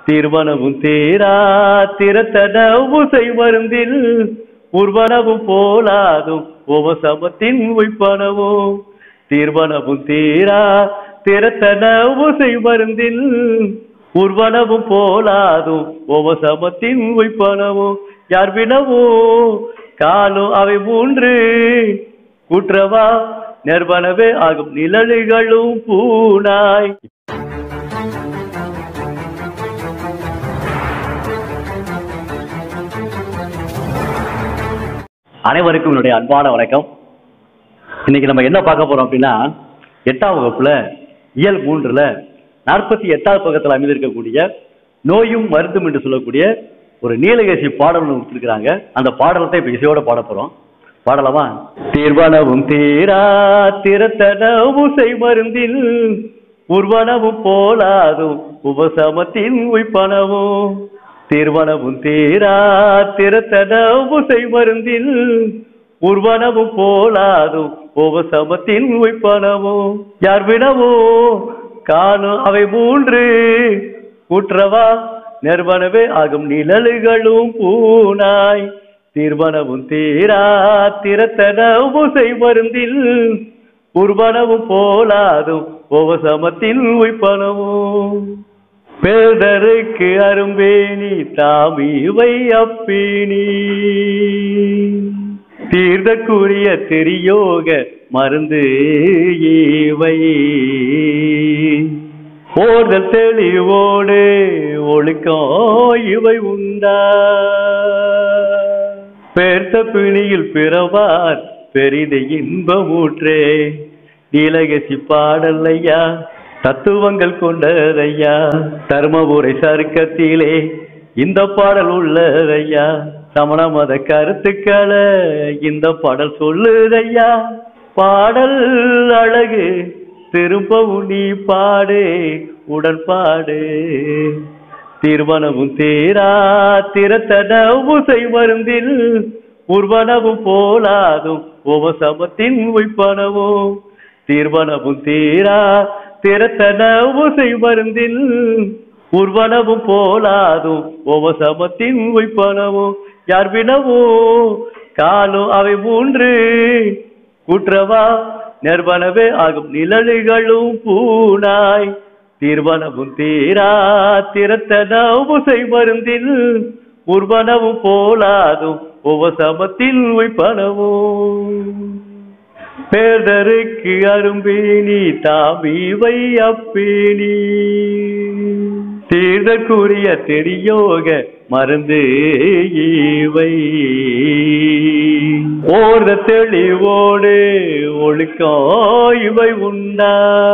தீர்வனவும் தேரா திறத்தன உசை மருந்தில் உர்வனவும் போலாதும் உபசமத்தின் உய்ப்பனவும் தீர்வனவும் தீரா திறத்தன உசை மருந்தில் உர்வனவும் போலாதும் உபசமத்தின் உய்ப்பனவும் யார் வினவோ காலும் அவை மூன்று குற்றவா நிர்வனவே ஆகும் நிழல்களும் பூனாய் அனைவருக்கும் என்னுடைய அன்பான வணக்கம் இன்னைக்கு நம்ம என்ன பார்க்க போறோம் அப்படின்னா எட்டாம் வகுப்புல இயல் மூன்றுல நாற்பத்தி எட்டாவது பக்கத்தில் அமைந்திருக்கக்கூடிய நோயும் மருந்தும் என்று சொல்லக்கூடிய ஒரு நீலகேசி பாடல் ஒன்று கொடுத்துருக்காங்க அந்த பாடலத்தை இப்ப இசையோட பாட போறோம் பாடலாமா தீர்வனவும் தீரா திறத்தன உசை மருந்தில் உர்வனவும் போலாதும் உபசமத்தின் உய்ப்பனவும் தீர்வனவும் தீரா திறத்தன உசை மருந்தில் உர்வனவும் போலாதும் உபசமத்தின் உய்ப்பனவும் யார் வினவோ காணும் அவை மூன்று கூற்றவா நிர்வனவே ஆகும் நிழல்களும் பூனாய் தீர்வனவும் தீரா திறத்தன உசை மருந்தில் உர்வனவும் போலாதும் உபசமத்தின் உய்ப்பனவும் பேதருக்கு அரும்பேணி தாமிவை அப்பேணி தீர்த்தக்குரிய தெரியோக மருந்து இவை ஓர்தல் தெளிவோடு ஒழுக்கம் இவை உண்டா பேர்த்த பிணியில் பிறவார் பெரிது இன்பமூற்றே நீலகசி பாடல்லையா தத்துவங்கள் கொண்டதையா தர்மபுரை சருக்கத்திலே இந்த பாடல் உள்ளதையா சமண மத கருத்துக்களை இந்த பாடல் சொல்லுதையா பாடல் அழகு திரும்பவும் நீ பாடு உடன் பாடு திருமணமும் தேரா திறத்தன உசை மருந்தில் உர்வனவும் போலாதும் உபசமத்தின் உய்ப்பனவும் தீர்வனவும் தீரா திறத்தன உசை மருந்தில் உர்வனவும் போலாதும் உபசமத்தின் உய்ப்பனவும் யார் வினவோ காலும் அவை மூன்று குற்றவா நிர்வனவே ஆகும் நிழல்களும் பூனாய் தீர்வனவும் தீரா திறத்தன உசை மருந்தில் உர்வனவும் போலாதும் உபசமத்தில் உய்ப்பனவும் பேதருக்கு அரும்பேணி தாமிவை அப்பேணி தீர்தற்குரிய தெரியோக மருந்து இவை ஓர்த தெளிவோடு ஒழுக்கம் இவை உண்டா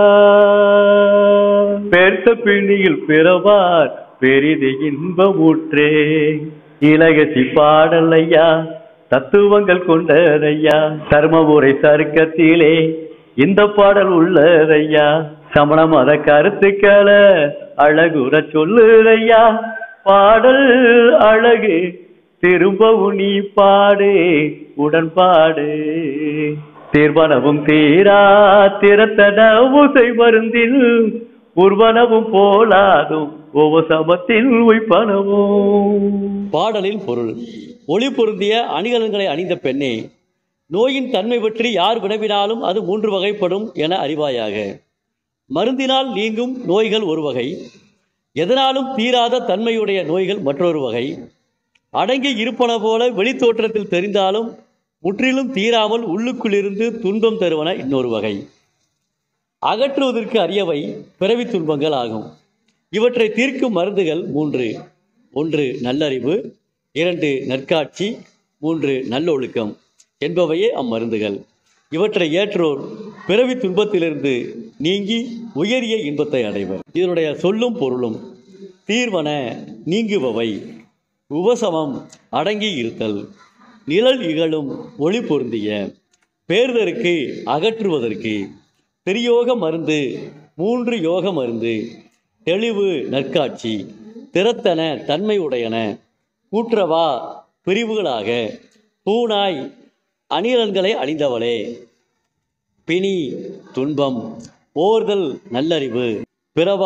பெருத்த பிணியில் பிறவார் பெரிது இன்பமுற்றே இலகசி பாடலையா தத்துவங்கள் கொண்டதையா தர்மபுரை சருக்கத்திலே இந்த பாடல் உள்ளதையா சமண மத கருத்துக்களை அழகுற சொல்லுதையா பாடல் அழகு திரும்பவும் நீ பாடு உடன் பாடு தீர்வனவும் தீரா திறத்தன உசை மருந்தில் உர்வனவும் போலாதும் உபசமத்தில் உய்ப்பனவும் பாடலின் பொருள் ஒளி பொருந்திய அணிகலன்களை அணிந்த பெண்ணே நோயின் தன்மை பற்றி யார் வினவினாலும் அது மூன்று வகைப்படும் என அறிவாயாக மருந்தினால் நீங்கும் நோய்கள் ஒரு வகை எதனாலும் தீராத தன்மையுடைய நோய்கள் மற்றொரு வகை அடங்கி இருப்பன போல வெளித்தோற்றத்தில் தெரிந்தாலும் முற்றிலும் தீராமல் உள்ளுக்குள்ளிருந்து துன்பம் தருவன இன்னொரு வகை அகற்றுவதற்கு அரியவை பிறவி துன்பங்கள் ஆகும் இவற்றை தீர்க்கும் மருந்துகள் மூன்று ஒன்று நல்லறிவு இரண்டு நற்காட்சி மூன்று நல்லொழுக்கம் என்பவையே அம்மருந்துகள் இவற்றை ஏற்றோர் பிறவி துன்பத்திலிருந்து நீங்கி உயரிய இன்பத்தை அடைவர் இதனுடைய சொல்லும் பொருளும் தீர்வன நீங்குபவை உபசமம் அடங்கி இருத்தல் நிழல் இகழும் ஒளி பொருந்திய பேர்தற்கு அகற்றுவதற்கு திரியோக மருந்து மூன்று யோக மருந்து தெளிவு நற்காட்சி திறத்தன தன்மை உடையன கூற்றவா பிரிவுகளாக பூனாய் அணிகலன்களை அணிந்தவளே பிணி துன்பம் ஓர்தல் நல்லறிவு பிறவார்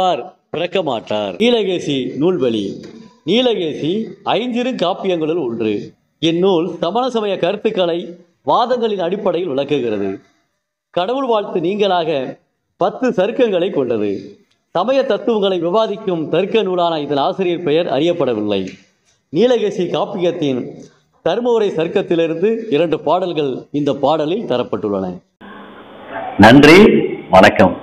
பிறக்க மாட்டார் நீலகேசி நூல்வழி நீலகேசி ஐஞ்சிறு காப்பியங்களுள் ஒன்று இந்நூல் சமண சமய கருத்துக்களை வாதங்களின் அடிப்படையில் விளக்குகிறது கடவுள் வாழ்த்து நீங்களாக பத்து சருக்கங்களை கொண்டது சமய தத்துவங்களை விவாதிக்கும் தர்க்க நூலான இதன் ஆசிரியர் பெயர் அறியப்படவில்லை நீலகேசி காப்பியத்தின் தர்மவுரை சர்க்கத்திலிருந்து இரண்டு பாடல்கள் இந்த பாடலில் தரப்பட்டுள்ளன நன்றி வணக்கம்